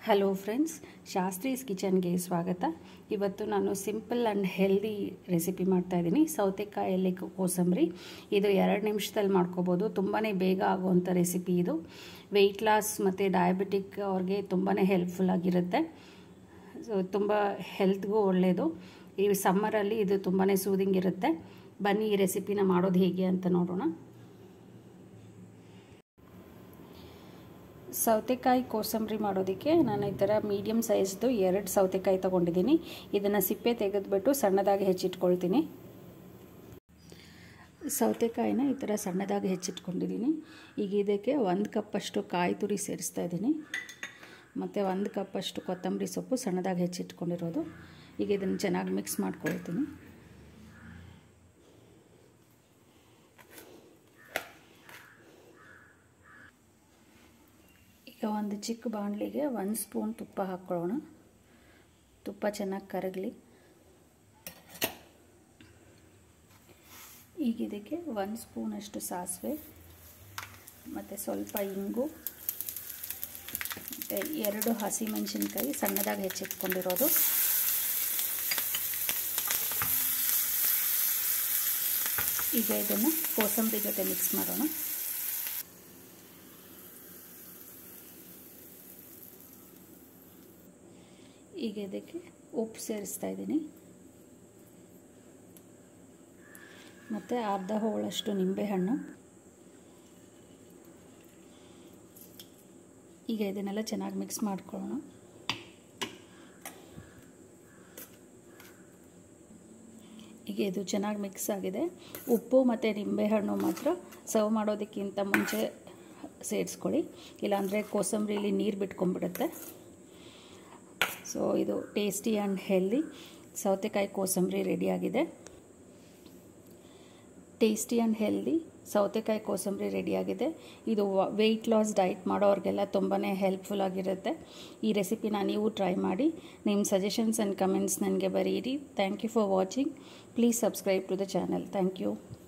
hello friends ಶಾಸ್ತ್ರೀಸ್ ಕಿಚನ್ಗೆ ಸ್ವಾಗತ ಇವತ್ತು ನಾನು ಸಿಂಪಲ್ ಆ್ಯಂಡ್ ಹೆಲ್ದಿ ರೆಸಿಪಿ ಮಾಡ್ತಾಯಿದ್ದೀನಿ ಸೌತೆಕಾಯಲ್ಲಿ ಕೋಸಂಬರಿ ಇದು ಎರಡು ನಿಮಿಷದಲ್ಲಿ ಮಾಡ್ಕೋಬೋದು ತುಂಬಾ ಬೇಗ ಆಗುವಂಥ ರೆಸಿಪಿ ಇದು ವೆಯ್ಟ್ ಲಾಸ್ ಮತ್ತು ಡಯಾಬಿಟಿಕ್ ಅವ್ರಿಗೆ ತುಂಬಾ ಹೆಲ್ಪ್ಫುಲ್ ಆಗಿರುತ್ತೆ ಸೊ ತುಂಬ ಹೆಲ್ತ್ಗೂ ಒಳ್ಳೆಯದು ಈ ಸಮ್ಮರಲ್ಲಿ ಇದು ತುಂಬಾ ಸೂದಿಂಗ್ ಇರುತ್ತೆ ಬನ್ನಿ ಈ ರೆಸಿಪಿನ ಮಾಡೋದು ಹೇಗೆ ಅಂತ ನೋಡೋಣ ಸೌತೆಕಾಯಿ ಕೋಸಂಬರಿ ಮಾಡೋದಕ್ಕೆ ನಾನು ಈ ಥರ ಮೀಡಿಯಮ್ ಸೈಜ್ದು ಎರಡು ಸೌತೆಕಾಯಿ ತೊಗೊಂಡಿದ್ದೀನಿ ಇದನ್ನು ಸಿಪ್ಪೆ ತೆಗೆದುಬಿಟ್ಟು ಸಣ್ಣದಾಗಿ ಹೆಚ್ಚಿಟ್ಕೊಳ್ತೀನಿ ಸೌತೆಕಾಯಿನ ಈ ಥರ ಸಣ್ಣದಾಗಿ ಹೆಚ್ಚಿಟ್ಕೊಂಡಿದ್ದೀನಿ ಈಗ ಇದಕ್ಕೆ ಒಂದು ಕಪ್ಪಷ್ಟು ಕಾಯಿ ತುರಿ ಸೇರಿಸ್ತಾ ಇದ್ದೀನಿ ಮತ್ತು ಒಂದು ಕಪ್ಪಷ್ಟು ಕೊತ್ತಂಬರಿ ಸೊಪ್ಪು ಸಣ್ಣದಾಗಿ ಹೆಚ್ಚಿಟ್ಕೊಂಡಿರೋದು ಈಗ ಇದನ್ನು ಚೆನ್ನಾಗಿ ಮಿಕ್ಸ್ ಮಾಡ್ಕೊಳ್ತೀನಿ ಈಗ ಒಂದು ಚಿಕ್ಕ ಬಾಣಲಿಗೆ ಒಂದು ಸ್ಪೂನ್ ತುಪ್ಪ ಹಾಕ್ಕೊಳ್ಳೋಣ ತುಪ್ಪ ಚೆನ್ನಾಗಿ ಕರಗಲಿ ಈಗ ಇದಕ್ಕೆ ಒಂದು ಸ್ಪೂನಷ್ಟು ಸಾಸಿವೆ ಮತ್ತು ಸ್ವಲ್ಪ ಇಂಗು ಮತ್ತು ಎರಡು ಹಸಿಮೆಣಸಿನ್ಕಾಯಿ ಸಣ್ಣದಾಗಿ ಹೆಚ್ಚಿಟ್ಕೊಂಡಿರೋದು ಈಗ ಇದನ್ನು ಕೋಸಂಬರಿ ಜೊತೆ ಮಿಕ್ಸ್ ಮಾಡೋಣ ಈಗ ಇದಕ್ಕೆ ಉಪ್ಪು ಸೇರಿಸ್ತಾ ಇದ್ದೀನಿ ಮತ್ತು ಅರ್ಧ ಹೋಳಷ್ಟು ನಿಂಬೆಹಣ್ಣು ಈಗ ಇದನ್ನೆಲ್ಲ ಚೆನ್ನಾಗಿ ಮಿಕ್ಸ್ ಮಾಡ್ಕೊಳ್ಳೋಣ ಈಗ ಇದು ಚೆನ್ನಾಗಿ ಮಿಕ್ಸ್ ಆಗಿದೆ ಉಪ್ಪು ಮತ್ತು ನಿಂಬೆಹಣ್ಣು ಮಾತ್ರ ಸರ್ವ್ ಮಾಡೋದಕ್ಕಿಂತ ಮುಂಚೆ ಸೇರಿಸ್ಕೊಳ್ಳಿ ಇಲ್ಲಾಂದರೆ ಕೋಸಂಬರಿಲಿ ನೀರು ಬಿಟ್ಕೊಂಡ್ಬಿಡುತ್ತೆ ಸೊ ಇದು ಟೇಸ್ಟಿ ಆ್ಯಂಡ್ ಹೆಲ್ದಿ ಸೌತೆಕಾಯಿ ಕೋಸಂಬರಿ ರೆಡಿಯಾಗಿದೆ ಟೇಸ್ಟಿ ಆ್ಯಂಡ್ ಹೆಲ್ದಿ ಸೌತೆಕಾಯಿ ಕೋಸಂಬರಿ ರೆಡಿಯಾಗಿದೆ ಇದು ವೆಯ್ಟ್ ಲಾಸ್ ಡೈಟ್ ಮಾಡೋರಿಗೆಲ್ಲ ತುಂಬಾ ಹೆಲ್ಪ್ಫುಲ್ ಆಗಿರುತ್ತೆ ಈ ರೆಸಿಪಿನ ನೀವು ಟ್ರೈ ಮಾಡಿ ನಿಮ್ಮ ಸಜೆಷನ್ಸ್ ಆ್ಯಂಡ್ ಕಮೆಂಟ್ಸ್ ನನಗೆ ಬರೀರಿ thank you for watching please subscribe to the channel thank you